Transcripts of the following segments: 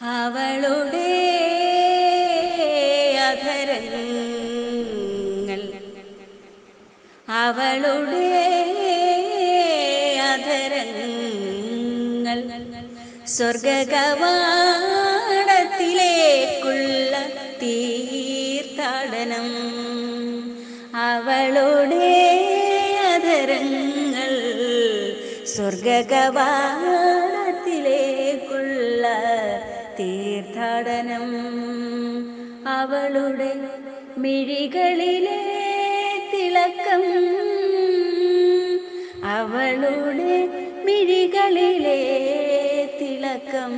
അവളുടെ അധരങ്ങൾ അവളുടെ അധരങ്ങൾ സ്വർഗകവാടത്തിലേക്കുള്ള തീർത്ഥാടനം അവളുടെ അധരങ്ങൾ സ്വർഗകവാടത്തിലേക്കുള്ള തീർത്ഥാടനം അവളുടെ മിഴികളിലെ തിളക്കം അവളുടെ മിഴികളിലെ തിളക്കം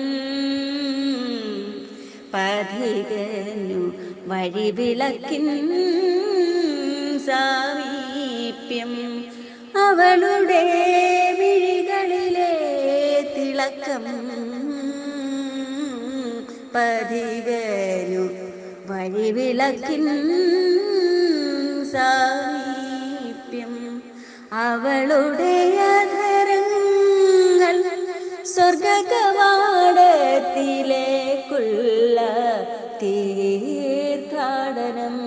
പതികനു വഴിവിളക്കിൻ സാമീപ്യം അവളുടെ മിഴികളിലെ തിളക്കം പതികനു വഴിവിളക്കിൻ സാമീപ്യം അവളുടെ അധരങ്ങൾ സ്വർഗകവാടത്തിലേക്കുള്ള തീർത്ഥാടനം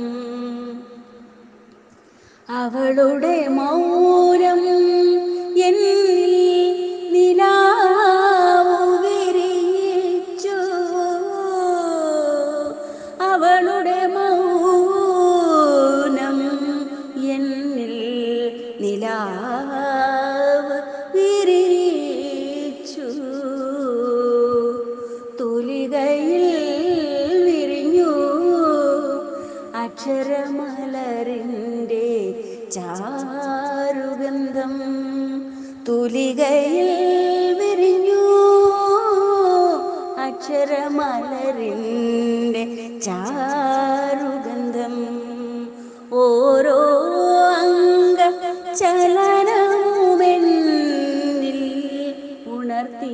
അവളുടെ മൗനം എന്നിൽ നിലാവു വിരിയിച്ചു അവളുടെ മൗനം എന്നിൽ നിലാവ് വിരിയിച്ചു തുലികയിൽ വിരിഞ്ഞു അക്ഷരമലരിൻ്റെ ചാരുഗന്ധം തുലികയിൽ വിരിഞ്ഞു അക്ഷരമലരിൻ്റെ ചാരുഗന്ധം ഓരോ അംഗ ചലനവുമെന്നിൽ ഉണർത്തി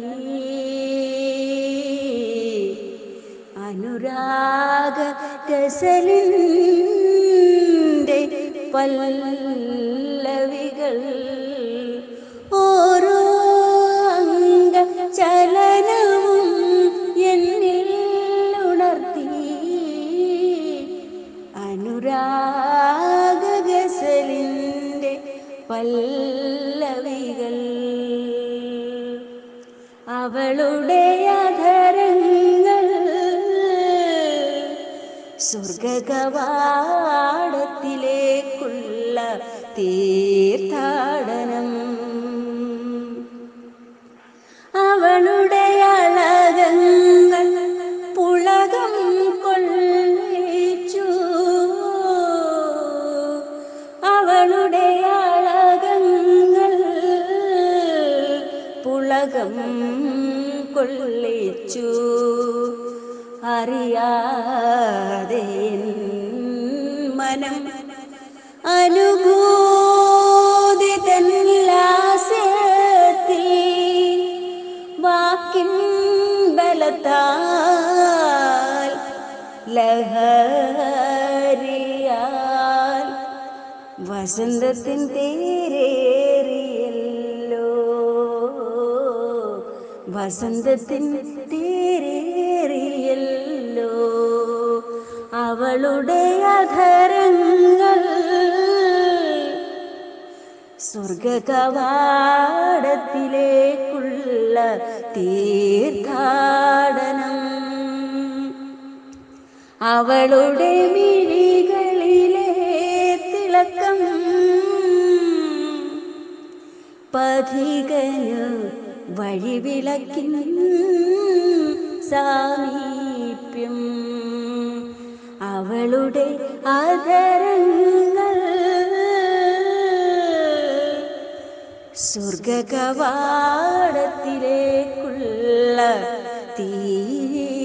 അനുരാഗ ഗസലിൻ്റെ പല്ലവികൾ ഓരോ അംഗ ചലനവും എന്നിൽ ഉണർത്തി അനുരാഗ ഗസലിൻ്റെ പല്ലവികൾ അവളുടെ അധരങ്ങൾ സ്വർഗകവാടത്തിലേക്കുള്ള തീർത്ഥാടനം അവളുടെ അളകങ്ങൾ പുളകം കൊള്ളിച്ചു അവളുടെ അളകങ്ങൾ പുളകം കൊള്ളിച്ചു അറിയാതെ എൻ മനം അനുഭൂതി തന്നിലാസത്തിൽ വാക്കിൻ ബലത്താൽ ലഹരിയാൽ വസന്തത്തിൻ തേരേറിയല്ലോ വസന്തത്തിൻ തേരേറിയല്ലോ അവളുടെ അധരങ്ങൾ സ്വർഗകവാടത്തിലേക്കുള്ള തീർത്ഥാടനം അവളുടെ മിഴികളിലെ തിളക്കം പഥികനു വഴിവിളക്കിൻ സാമീപ്യം അവളുടെ ആദരങ്ങൾ സ്വർഗകവാടത്തിലേക്കുള്ള തീർത്ഥാടനം